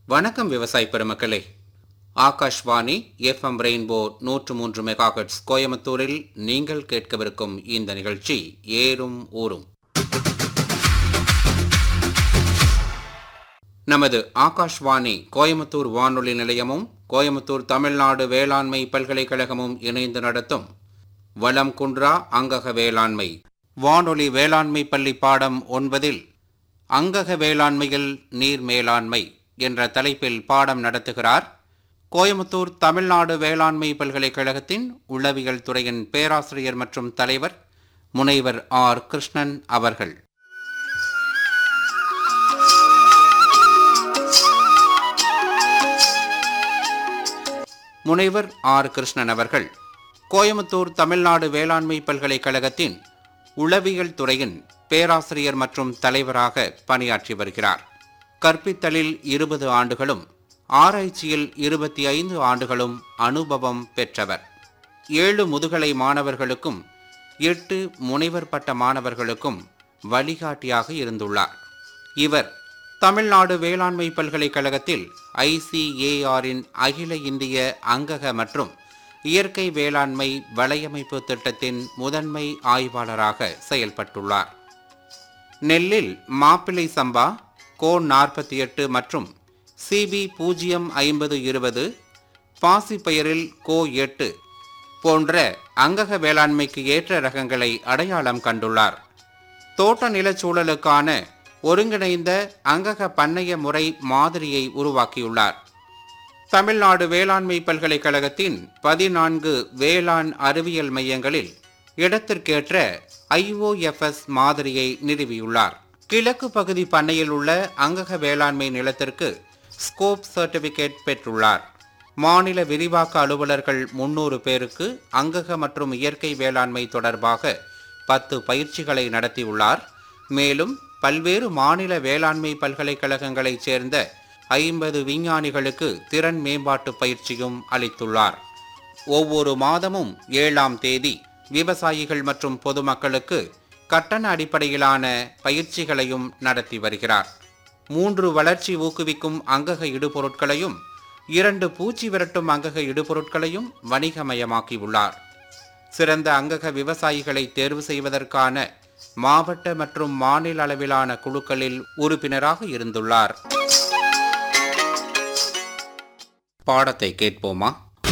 வணக்கம் விவசாய பெருமக்களே ஆகாஷ்வாணி எஃப்எம் ரெயின்போ நூற்று மூன்று மெகாஹெட்ஸ் கோயம்புத்தூரில் நீங்கள் கேட்கவிருக்கும் இந்த நிகழ்ச்சி ஏறும் ஊரும் நமது ஆகாஷ்வாணி கோயம்புத்தூர் வானொலி நிலையமும் கோயம்புத்தூர் தமிழ்நாடு வேளாண்மை பல்கலைக்கழகமும் இணைந்து நடத்தும் வளம் குன்றா அங்கக வேளாண்மை வானொலி வேளாண்மை பள்ளி பாடம் ஒன்பதில் அங்கக வேளாண்மையில் நீர் மேலாண்மை என்ற தலைப்பில் பாடம் நடத்துகிறார் கோயமுத்தூர் தமிழ்நாடு வேளாண்மை பல்கலைக்கழகத்தின் உளவியல் துறையின் பேராசிரியர் மற்றும் தலைவர் முனைவர் ஆர் கிருஷ்ணன் அவர்கள் முனைவர் ஆர் கிருஷ்ணன் அவர்கள் கோயமுத்தூர் தமிழ்நாடு வேளாண்மை பல்கலைக்கழகத்தின் உளவியல் துறையின் பேராசிரியர் மற்றும் தலைவராக பணியாற்றி வருகிறார் கற்பித்தலில் இருபது ஆண்டுகளும் ஆராய்ச்சியில் இருபத்தி ஐந்து ஆண்டுகளும் அனுபவம் பெற்றவர் ஏழு முதுகலை மாணவர்களுக்கும் எட்டு முனைவர் பட்ட மாணவர்களுக்கும் வழிகாட்டியாக இருந்துள்ளார் இவர் தமிழ்நாடு வேளாண்மை பல்கலைக்கழகத்தில் ஐசிஏஆரின் அகில இந்திய அங்கக மற்றும் இயற்கை வேளாண்மை வலையமைப்பு திட்டத்தின் முதன்மை ஆய்வாளராக செயல்பட்டுள்ளார் நெல்லில் மாப்பிள்ளை சம்பா கோ நாற்பத்தி எட்டு மற்றும் சிபி பூஜ்ஜியம் ஐம்பது இருபது பாசிப்பயிரில் கோ எட்டு போன்ற அங்கக வேளாண்மைக்கு ஏற்ற ரகங்களை அடையாளம் கண்டுள்ளார் தோட்ட நிலச்சூழலுக்கான ஒருங்கிணைந்த அங்கக பண்ணைய முறை மாதிரியை உருவாக்கியுள்ளார் தமிழ்நாடு வேளாண்மை பல்கலைக்கழகத்தின் பதினான்கு வேளாண் அறிவியல் மையங்களில் இடத்திற்கேற்ற ஐஓஎஃப்எஸ் மாதிரியை நிறுவியுள்ளார் கிழக்கு பகுதி பண்ணையில் உள்ள அங்கக வேளாண்மை நிலத்திற்கு ஸ்கோப் சர்டிபிகேட் பெற்றுள்ளார் மாநில விரிவாக்க அலுவலர்கள் முன்னூறு பேருக்கு அங்கக மற்றும் இயற்கை வேளாண்மை தொடர்பாக பத்து பயிற்சிகளை நடத்தியுள்ளார் மேலும் பல்வேறு மாநில வேளாண்மை பல்கலைக்கழகங்களைச் சேர்ந்த ஐம்பது விஞ்ஞானிகளுக்கு திறன் மேம்பாட்டு பயிற்சியும் அளித்துள்ளார் ஒவ்வொரு மாதமும் ஏழாம் தேதி விவசாயிகள் மற்றும் பொதுமக்களுக்கு கட்டண அடிப்படையிலான பயிற்சிகளையும் நடத்தி வருகிறார் மூன்று வளர்ச்சி ஊக்குவிக்கும் அங்கக இடுபொருட்களையும் இரண்டு பூச்சி விரட்டும் அங்கக இடுபொருட்களையும் வணிகமயமாக்கியுள்ளார் சிறந்த அங்கக விவசாயிகளை தேர்வு செய்வதற்கான மாவட்ட மற்றும் மாநில அளவிலான குழுக்களில் உறுப்பினராக இருந்துள்ளார் பாடத்தை கேட்போமா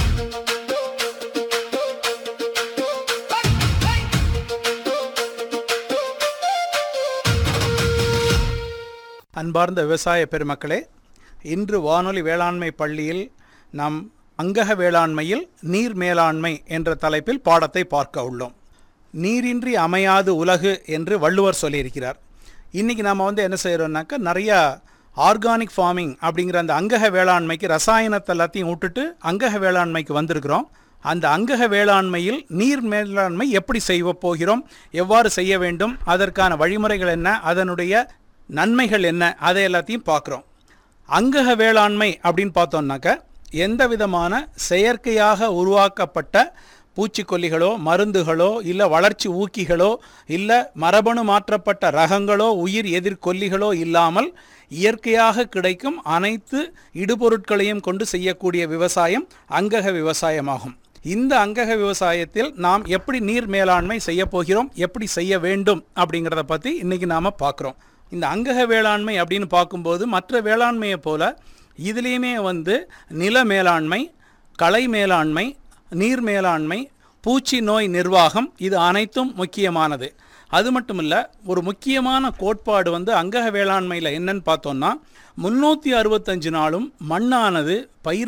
அன்பார்ந்த விவசாய பெருமக்களே இன்று வானொலி வேளாண்மை பள்ளியில் நாம் அங்கக வேளாண்மையில் நீர் மேலாண்மை என்ற தலைப்பில் பாடத்தை பார்க்க உள்ளோம் நீரின்றி அமையாது உலகு என்று வள்ளுவர் சொல்லியிருக்கிறார் இன்றைக்கி நாம் வந்து என்ன செய்கிறோம்னாக்கா நிறையா ஆர்கானிக் ஃபார்மிங் அப்படிங்கிற அந்த அங்கக வேளாண்மைக்கு ரசாயனத்தை எல்லாத்தையும் விட்டுட்டு அங்கக வேளாண்மைக்கு வந்திருக்கிறோம் அந்த அங்கக வேளாண்மையில் நீர் மேலாண்மை எப்படி செய்ய போகிறோம் எவ்வாறு செய்ய வேண்டும் அதற்கான வழிமுறைகள் என்ன அதனுடைய நன்மைகள் என்ன அதை எல்லாத்தையும் பார்க்குறோம் அங்கக வேளாண்மை அப்படின்னு பார்த்தோம்னாக்க எந்த விதமான செயற்கையாக உருவாக்கப்பட்ட பூச்சிக்கொல்லிகளோ மருந்துகளோ இல்லை வளர்ச்சி ஊக்கிகளோ இல்லை மரபணு மாற்றப்பட்ட ரகங்களோ உயிர் எதிர்கொல்லிகளோ இல்லாமல் இயற்கையாக கிடைக்கும் அனைத்து இடுபொருட்களையும் கொண்டு செய்யக்கூடிய விவசாயம் அங்கக விவசாயமாகும் இந்த அங்கக விவசாயத்தில் நாம் எப்படி நீர் மேலாண்மை செய்ய போகிறோம் எப்படி செய்ய வேண்டும் அப்படிங்கிறத பற்றி இன்றைக்கி நாம் பார்க்குறோம் இந்த அங்கக வேளாண்மை அப்படின்னு பார்க்கும்போது மற்ற வேளாண்மையை போல இதுலேயுமே வந்து நில மேலாண்மை களை மேலாண்மை நீர் மேலாண்மை பூச்சி நோய் நிர்வாகம் இது அனைத்தும் முக்கியமானது அது மட்டும் இல்லை ஒரு முக்கியமான கோட்பாடு வந்து அங்கக வேளாண்மையில் என்னன்னு பார்த்தோம்னா முந்நூற்றி அறுபத்தஞ்சு நாளும் மண்ணானது பயிர்